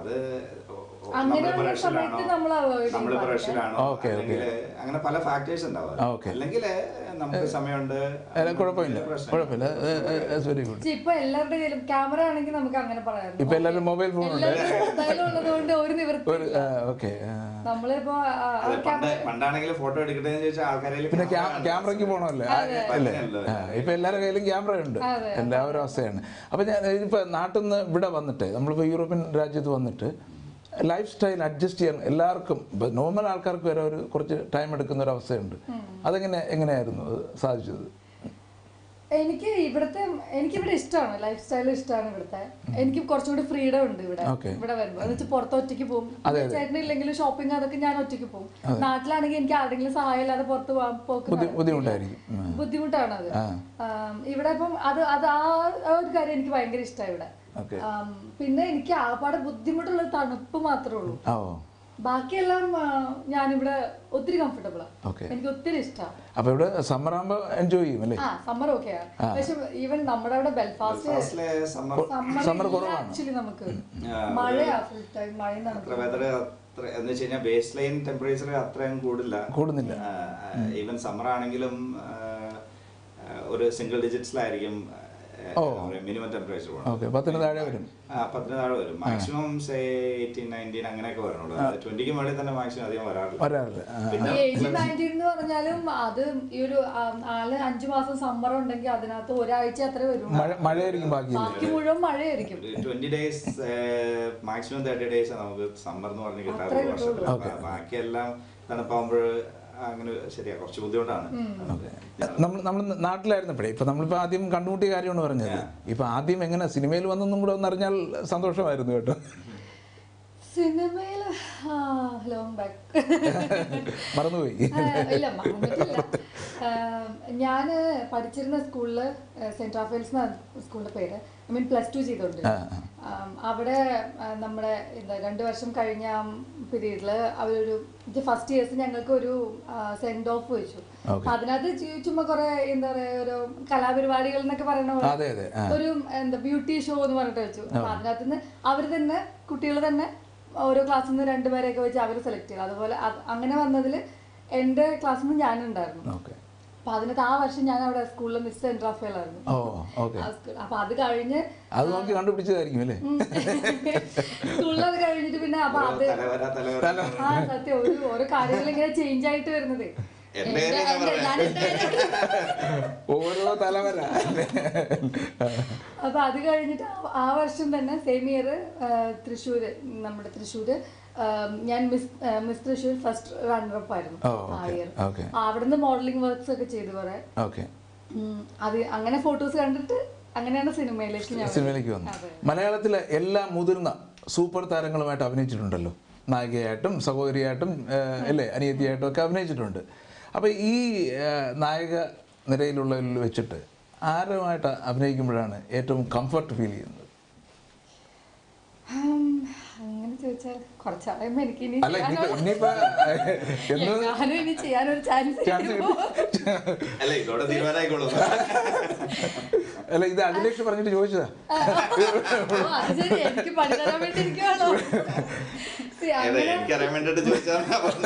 അത് അങ്ങനെയുള്ള നമ്മളിപ്പോ റഷ്യയിലാണോ സമയത്ത് നമ്മൾ avoid ചെയ്യും നമ്മളിപ്പോ പാടില്ല. റഷ്യയിലാണോ ഓക്കേ, അല്ലെങ്കിൽ അങ്ങനെ പല ഫാക്ടേഴ്സ് ഉണ്ടാവും ആ, ഓക്കേ. അല്ലെങ്കിൽ നമുക്ക് സമയമുണ്ട് അല്ല കുഴപ്പമില്ല പ്രശ്നം. കുഴപ്പമില്ല വെരി ഗുഡ് പക്ഷെ ഇപ്പൊ എല്ലാവരുടെ കയ്യിലും ക്യാമറ ആണെങ്കിൽ നമുക്ക് അങ്ങനെ പറയാം ഇപ്പൊ എല്ലാവരും മൊബൈൽ ഫോൺ ഉണ്ട് എല്ലാവരും ഉള്ളത് കൊണ്ട് ഒരു നിവൃത്തി ഒരു ഓക്കെ നമ്മളിപ്പോ ആ, ആ അത് പണ്ട് ക്യാമറ പിന്നെ ഫോട്ടോ എടുക്കട്ടെ എന്ന് ചോദിച്ചാൽ ആൾക്കാരെ പിന്നെ ക്യാമറയ്ക്ക് പോകണമല്ലോ അല്ലേ ആ, ഇപ്പൊ എല്ലാവരുടെ കയ്യിലും ക്യാമറ ഉണ്ട് എല്ലാവരും അവസ്ഥയാണ് അപ്പൊ ഞാൻ ഇപ്പൊ നാട്ടിൽ നിന്ന് ഇവിടെ വന്നിട്ട് നമ്മളിപ്പോ യൂറോപ്യൻ രാജ്യത്ത് വന്നിട്ട് ലൈഫ് സ്റ്റൈൽ അഡ്ജസ്റ്റ് ചെയ്യാൻ എല്ലാവർക്കും നോർമൽ ആൾക്കാർക്ക് വരെ ഒരു കുറച്ച് ടൈം എടുക്കുന്ന ഒരു അവസ്ഥയുണ്ട് അതെങ്ങനെ എങ്ങനെയായിരുന്നു അത് സാധിച്ചത് എനിക്ക് ഇവിടുത്തെ എനിക്ക് ഇവിടെ ഇഷ്ടമാണ് ലൈഫ് സ്റ്റൈൽ ഇഷ്ടമാണ് ഇവിടുത്തെ എനിക്ക് കുറച്ചും കൂടി ഫ്രീഡം ഉണ്ട് ഇവിടെ Okay. ഇവിടെ വരുമ്പോൾ എന്ന് വെച്ചാൽ പുറത്ത് ഒറ്റയ്ക്ക് പോകും ചേട്ടനില്ലെങ്കിലും ഷോപ്പിംഗ് അതൊക്കെ ഞാൻ ഒറ്റയ്ക്ക് പോകും നാട്ടിലാണെങ്കിൽ എനിക്ക് ആരെങ്കിലും സഹായം ഇല്ലാതെ പുറത്ത് പോകാൻ പോക്ക് ബുദ്ധി- ബുദ്ധിമുട്ടായിരിക്കും ഉം. ബുദ്ധിമുട്ടാണ് അത് ആം, ഇവിടെ ഇപ്പം അത് അത് ആ ആ ഒരു കാര്യം എനിക്ക് ഭയങ്കര ഇഷ്ടമാണ് ഇവിടെ ഓക്കെ ആം, പിന്നെ എനിക്ക് ആപാടെ ബുദ്ധിമുട്ടുള്ള തണുപ്പ് മാത്രമേ ഉള്ളൂ ഓ ബാക്കിയെല്ലാം ആ, ഞാനിവിടെ ഒത്തിരി കംഫർട്ടബിൾ ആണ് ഓക്കെ എനിക്ക് ഒത്തിരി ഇഷ്ടമാണ് അപ്പൊ ഇവിടെ സമ്മർ ആകുമ്പോൾ എൻജോയ് ചെയ്യും അല്ലേ ആ സമ്മർ ഓക്കെയാണ് പക്ഷെ ഈവൻ നമ്മുടെ അവിടെ ബെൽഫാസ്റ്റ് ഫസ്റ്റിലെ സമ്മർ സമ്മർ ആക്ച്വലി നമുക്ക് മഴയാ ഫുൾ ടൈം മഴ അത്ര വെതർ അത്ര എന്ന് വെച്ച് കഴിഞ്ഞാൽ ബേസ് ലൈൻ ടെമ്പറേച്ചർ അത്രയും കൂടില്ല കൂടുന്നില്ല ഈവൻ സമ്മർ ആണെങ്കിലും ആ, ആ, ഒരു സിംഗിൾ ഡിജിറ്റ്സിലായിരിക്കും മിനിമം ടെമ്പറേച്ചർ ഓക്കെ പത്തിന് താഴെ വരും പത്തിന് താഴെ വരും മാക്സിമം എയ്റ്റീൻ നയൻറ്റീൻ അങ്ങനെയൊക്കെ വരണുള്ളൂ ട്വന്റിക്ക് മുകളിൽ തന്നെ മാക്സിമം അധികം വരാറില്ല വരാറില്ല ആ, പിന്നെ എയ്റ്റീൻ നയൻറ്റീൻ എന്ന് പറഞ്ഞാലും അത് ഈ ഒരു ആ, നാല് അഞ്ചു മാസം സമ്മർ ഉണ്ടെങ്കിൽ അതിനകത്ത് ഒരാഴ്ച അത്രേ വരും മഴ മഴയായിരിക്കും ബാക്കി ബാക്കി മുഴുവൻ മഴയായിരിക്കും twenty days maximum thirty days നമുക്ക് സമ്മർ എന്ന് പറഞ്ഞ് കിട്ടാറുള്ളൂ വർഷത്തിൽ അപ്പൊ ബാക്കിയെല്ലാം തണുപ്പാകുമ്പോൾ അങ്ങനെ ശരിയാ കുറച്ച് ബുദ്ധിമുട്ടാണ് നമ്മൾ നമ്മൾ നാട്ടിലായിരുന്നപ്പോഴേ ഇപ്പൊ നമ്മളിപ്പോ ആദ്യം കണ്ടുമുട്ടിയ കാര്യമാണ് പറഞ്ഞത് ഇപ്പൊ ആദ്യം എങ്ങനെ സിനിമയിൽ വന്നെന്നും കൂടെ ഒന്ന് അറിഞ്ഞാൽ സന്തോഷമായിരുന്നു കേട്ടോ സിനിമയിൽ ലോങ് ബാക്ക് മറന്നുപോയി ഇല്ല മറന്നിട്ടില്ല ഞാൻ പഠിച്ചിരുന്ന സ്കൂളിൽ സെന്റ് റാഫേൽസ് എന്ന സ്കൂളിന്റെ പേര് ഐ മീൻ പ്ലസ് ടു ചെയ്തോണ്ട് അവിടെ ആ, നമ്മുടെ എന്താ രണ്ട് വർഷം കഴിഞ്ഞ പീരീഡിൽ അവരൊരു ഫസ്റ്റ് ഇയേഴ്സ് ഞങ്ങൾക്ക് ഒരു സെൻഡ് ഓഫ് വെച്ചു അപ്പൊ അതിനകത്ത് ചു- ചുമ്മാ കുറെ എന്താ പറയാ ഒരു കലാപരിപാടികൾ എന്നൊക്കെ പറയുന്ന പോലെ അതെ അതെ ആ, ഒരു എന്താ ബ്യൂട്ടി ഷോ എന്ന് പറഞ്ഞിട്ട് വെച്ചു അപ്പൊ അതിനകത്ത് നിന്ന് അവർ തന്നെ കുട്ടികൾ തന്നെ ഓരോ ക്ലാസ്സിൽ നിന്ന് രണ്ടുപേരെയൊക്കെ വെച്ച് അവർ സെലക്ട് ചെയ്തു അതുപോലെ അത് അങ്ങനെ വന്നതിൽ എൻ്റെ ക്ലാസ്സിൽ നിന്ന് ഞാനുണ്ടായിരുന്നു ഓക്കെ അപ്പൊ അതിനകത്ത് ആ വർഷം ഞാൻ അവിടെ സ്കൂളിൽ മിസ് സെന്റ് റാഫേൽ ആയിരുന്നു ഓ ഓക്കെ ആ സ്കൂൾ അപ്പൊ അത് കഴിഞ്ഞ് അത് നോക്കി കണ്ടുപിടിച്ചതായിരിക്കും അല്ലേ സ്കൂളിൽ അത് കഴിഞ്ഞിട്ട് പിന്നെ അപ്പൊ അത് തലവര തലവര ആ സത്യം ഒരു ഓരോ കാര്യങ്ങൾ ഇങ്ങനെ ചേഞ്ച് ആയിട്ട് വരുന്നത് എന്റെ കാര്യം ഞാൻ എന്റെ- ഞാൻ എന്റെ കാര്യം ഓരോ തലവര അപ്പൊ അത് കഴിഞ്ഞിട്ട് ആ- ആ വർഷം തന്നെ സെയിം ഇയർ തൃശ്ശൂര് നമ്മുടെ തൃശ്ശൂര് ആ, ഞാൻ മിസ് ആ, മിസ് തൃശ്ശൂർ ഫസ്റ്റ് റണ്ണറപ്പ് ആയിരുന്നു ഓ, ആ okay, ഇയർ okay. അവിടുന്ന് മോഡലിംഗ് വർക്ക്സ് ഒക്കെ ചെയ്തു കുറെ ഓക്കെ ഉം, അത് അങ്ങനെ ഫോട്ടോസ് കണ്ടിട്ട് അങ്ങനെയാണ് സിനിമയിലേക്ക് ഞാൻ സിനിമയിലേക്ക് വന്നു അതെ. മലയാളത്തിലെ എല്ലാ മുതിർന്ന സൂപ്പർ താരങ്ങളുമായിട്ട് അഭിനയിച്ചിട്ടുണ്ടല്ലോ നായികയായിട്ടും സഹോദരിയായിട്ടും ഏഹ്, അല്ലേ അനിയത്തിയായിട്ടും ഒക്കെ അഭിനയിച്ചിട്ടുണ്ട് അപ്പോൾ ഈ ഏഹ്, നായക നിരയിലുള്ളതിൽ വെച്ചിട്ട് ആരുമായിട്ട് അഭിനയിക്കുമ്പോഴാണ് ഏറ്റവും കംഫർട്ട് ഫീൽ ചെയ്യുന്നത് ഉം, അങ്ങനെ ചോദിച്ചാൽ കുറച്ചാളുമ്പോ എനിക്ക് ഇനി അല്ല ഇനിയിപ്പോ ഇനിയിപ്പോ എന്ന് ഞാനും ഇനി ചെയ്യാനൊരു ചാൻസ് ചാൻസ് അല്ല ഇതോടെ തീരുമാനമായിക്കോളൂ അല്ല ഇത് അഖിലേഷ് പറഞ്ഞിട്ട് ചോദിച്ചതാ അത് ശരി എനിക്ക് പണി തരാൻ വേണ്ടി ഇരിക്കുവാണോ See, അതെ അങ്ങനെ എനിക്കറിയാൻ വേണ്ടിട്ട് ചോദിച്ചാൽ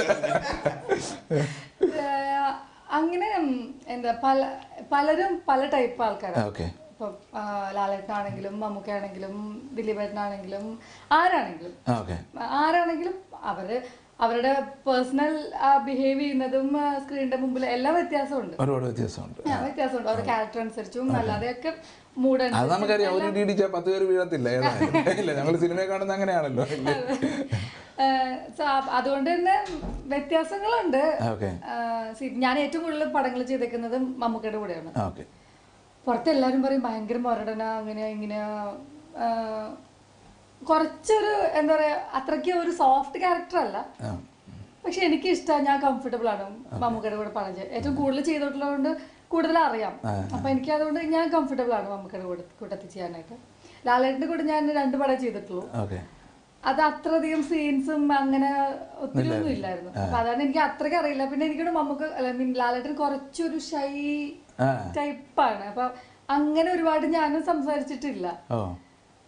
ഏഹ് അങ്ങനെ ഉം, എന്താ പല പലരും പല ടൈപ്പ് ആൾക്കാരാണ് ഓക്കെ ഇപ്പൊ ലാലേട്ടനാണെങ്കിലും മമ്മൂക്കാണെങ്കിലും ദിലീപേട്ടനാണെങ്കിലും ആരാണെങ്കിലും ഓക്കെ ആരാണെങ്കിലും അവര് അവരുടെ പേഴ്സണൽ ബിഹേവ് ചെയ്യുന്നതും സ്ക്രീനിന്റെ മുമ്പിൽ എല്ലാം വ്യത്യാസമുണ്ട് ഒരുപാട് വ്യത്യാസമുണ്ട് ആ, വ്യത്യാസമുണ്ട് അവരുടെ ക്യാരക്ടർ അനുസരിച്ചും അല്ലാതെയൊക്കെ മൂഡ് അത് നമുക്കറിയാം ഒരു ഇടിച്ചാൽ പത്ത് പേര് വീഴത്തില്ല ഏതായാലും ഇല്ല ഞങ്ങൾ സിനിമയെ കാണുന്ന അങ്ങനെയാണല്ലോ ഇല്ലേ? അതുകൊണ്ട് തന്നെ വ്യത്യാസങ്ങളുണ്ട് ഓക്കെ ആ, see, ഞാൻ ഏറ്റവും കൂടുതൽ പടങ്ങൾ ചെയ്തേക്കുന്നത് മമ്മൂക്കയുടെ കൂടെയാണ് ഓക്കെ പുറത്ത് എല്ലാവരും പറയും ഭയങ്കര മൊരടന അങ്ങനെ ഇങ്ങനെ ആ, കുറച്ചൊരു എന്താ പറയാ അത്രയ്ക്ക് ഒരു സോഫ്റ്റ് ക്യാരക്ടർ അല്ല ആ പക്ഷെ എനിക്ക് ഇഷ്ടമാണ് ഞാൻ കംഫർട്ടബിൾ ആണ് മമ്മൂക്കയുടെ കൂടെ പടം ചെയ്യാൻ ഏറ്റവും കൂടുതൽ ചെയ്തിട്ടുള്ളതുകൊണ്ട് കൂടുതൽ അറിയാം അപ്പൊ എനിക്ക് അതുകൊണ്ട് ഞാൻ കംഫർട്ടബിൾ ആണ് മമ്മൂക്കയുടെ കൂടെ കൂട്ടത്തിൽ ചെയ്യാനായിട്ട് ലാലേട്ടന്റെ കൂടെ ഞാൻ രണ്ട് പടം ചെയ്തിട്ടുള്ളൂ ഓക്കെ അത് അത്രയധികം സീൻസും അങ്ങനെ ഒത്തിരി ഒന്നും ഇല്ലായിരുന്നു അപ്പൊ അതാണ് എനിക്ക് അത്രയ്ക്ക് അറിയില്ല പിന്നെ എനിക്കിവിടെ മമ്മൂക്ക് അല്ല മീൻ ലാലേട്ടൻ കുറച്ചൊരു ഷൈ ആ ടൈപ്പാണ് അപ്പൊ അങ്ങനെ ഒരുപാട് ഞാനും സംസാരിച്ചിട്ടില്ല ഓ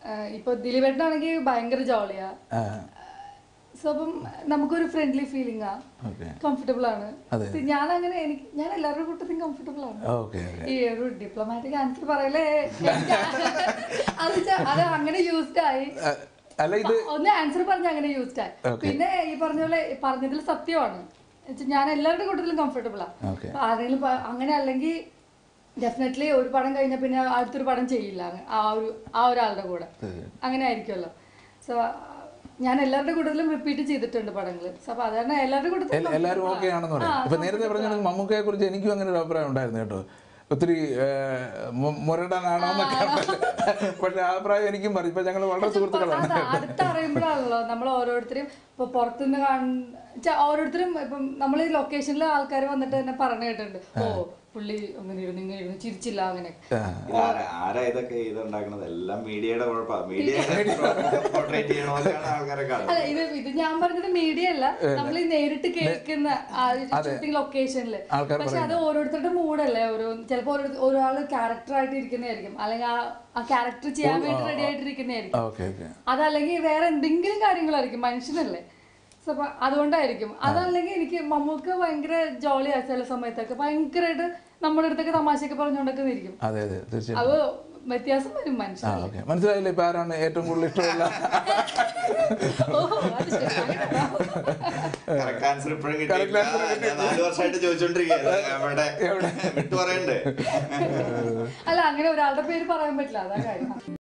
ഇപ്പൊ ദിലീപേട്ടനാണെങ്കിൽ ഭയങ്കര ജോളിയാ ആ സോ അപ്പം നമുക്കൊരു ഫ്രണ്ട്ലി ഫീലിംഗ് ആ ഓക്കെ കംഫർട്ടബിൾ ആണ് അതെ. ഞാൻ അങ്ങനെ എനിക്ക് ഞാൻ എല്ലാവരുടെ കൂട്ടത്തിലും കംഫർട്ടബിൾ ആണ് ഓക്കെ ഓക്കെ ഈ ഒരു ഡിപ്ലോമാറ്റിക് ആൻസർ പറയലേ അത് ച- അത് അങ്ങനെ യൂസ്ഡ് ആയി അല്ല ഇത് ഒന്ന് ആൻസർ പറഞ്ഞ അങ്ങനെ യൂസ്ഡ് ആയി Okay. പിന്നെ ഈ പറഞ്ഞ പോലെ പറഞ്ഞതിൽ സത്യമാണ് എന്നുവെച്ചാ ഞാൻ എല്ലാവരുടെ കൂട്ടത്തിലും കംഫർട്ടബിൾ ആണ് Okay. അപ്പൊ ആരെങ്കിലും പ- അങ്ങനെ അല്ലെങ്കിൽ ഡെഫിനറ്റ്ലി ഒരു പടം കഴിഞ്ഞാൽ പിന്നെ അടുത്തൊരു പടം ചെയ്യില്ല അങ്ങ- ആ ഒരു ആ ഒരാളുടെ കൂടെ അങ്ങനെ ആയിരിക്കുമല്ലോ സോ ഞാൻ എല്ലാവരുടെ കൂട്ടത്തിലും റിപ്പീറ്റ് ചെയ്തിട്ടുണ്ട് പടങ്ങൾ സോ അപ്പൊ അത് കാരണം എല്ലാവരുടെ കൂട്ടത്തിലും എൽ- എല്ലാവരും ഓക്കെ ആണെന്ന് പറയാം ഇപ്പൊ നേരത്തെ പറഞ്ഞ മമ്മൂക്കയെ കുറിച്ച് എനിക്കും അങ്ങനെ ഒരു അഭിപ്രായം ഉണ്ടായിരുന്നു കേട്ടോ ഒത്തിരി മുരടനാണോ എന്നൊക്കെ ഉണ്ടല്ലോ. പക്ഷെ ആ അഭിപ്രായം എനിക്കും പറയും ഇപ്പൊ ഞങ്ങൾ വളരെ സുഹൃത്തുക്കളാണ് അത് അടുത്തറിയുമ്പോഴാണല്ലോ നമ്മൾ ഓരോരുത്തരും ഇപ്പൊ പുറത്തുനിന്ന് കാണ ഓരോരുത്തരും ഇപ്പം നമ്മൾ ഈ ലൊക്കേഷനിൽ ആൾക്കാർ വന്നിട്ട് തന്നെ പറഞ്ഞു കേട്ടിട്ടുണ്ട് ഓ പുള്ളി അങ്ങനെ ഇരുന്ന് ഇങ്ങനെ ഇരുന്ന് ചിരിച്ചില്ല അങ്ങനെ ഇത് ആരാ- ആരാ ഇതൊക്കെ ഇതുണ്ടാക്കണത് എല്ലാം മീഡിയയുടെ കുഴപ്പമാണ് മീഡിയ പോർട്രേറ്റ് ചെയ്യണ പോലെയാണ് ആൾക്കാരെ അല്ല കാണുന്നത് ഇത് ഇത് ഞാൻ പറഞ്ഞത് മീഡിയ അല്ല നമ്മൾ ഈ നേരിട്ട് കേൾക്കുന്ന ഷൂട്ടിംഗ് ലൊക്കേഷനിൽ ആൾക്കാർ പക്ഷെ അത് ഓരോരുത്തരുടെ മൂഡല്ലേ ഓരോ ചിലപ്പോ ഓരോ ഒരാള് ക്യാരക്ടർ ആയിട്ട് ഇരിക്കുന്നതായിരിക്കും അല്ലെങ്കിൽ ആ ആ ക്യാരക്ടർ ചെയ്യാൻ വേണ്ടി റെഡി ആയിട്ടിരിക്കുന്നതായിരിക്കും ഓക്കെ ഓക്കെ അതല്ലെങ്കിൽ വേറെ എന്തെങ്കിലും കാര്യങ്ങളായിരിക്കും മനുഷ്യനല്ലേ So, അപ്പൊ അതുകൊണ്ടായിരിക്കും അതല്ലെങ്കിൽ എനിക്ക് മമ്മൂക്ക് ഭയങ്കര ജോളിയാ ചില സമയത്തൊക്കെ ഭയങ്കരമായിട്ട് നമ്മുടെ അടുത്തൊക്കെ തമാശയൊക്കെ പറഞ്ഞുകൊണ്ടൊക്കെ ഇരിക്കും അതെ അതെ തീർച്ചയായും അത് വ്യത്യാസം വരും മനുഷ്യൻ ആ ഓക്കെ മനസ്സിലായില്ലേ ഇപ്പൊ ആരാണ് ഏറ്റവും കൂടുതൽ ഇഷ്ടമുള്ള ഓഹോ അത് ശരി. അങ്ങനെയാണോ? കറക്റ്റ് ആൻസർ ഇപ്പോഴും കിട്ടിയില്ല ഞാൻ നാല് വർഷമായിട്ട് ചോദിച്ചോണ്ടിരിക്കുകയാണ് എവിടെ വിട്ടു പറയണ്ടേ അല്ല അങ്ങനെ ഒരാളുടെ പേര് പറയാൻ പറ്റില്ല അതാ കാര്യം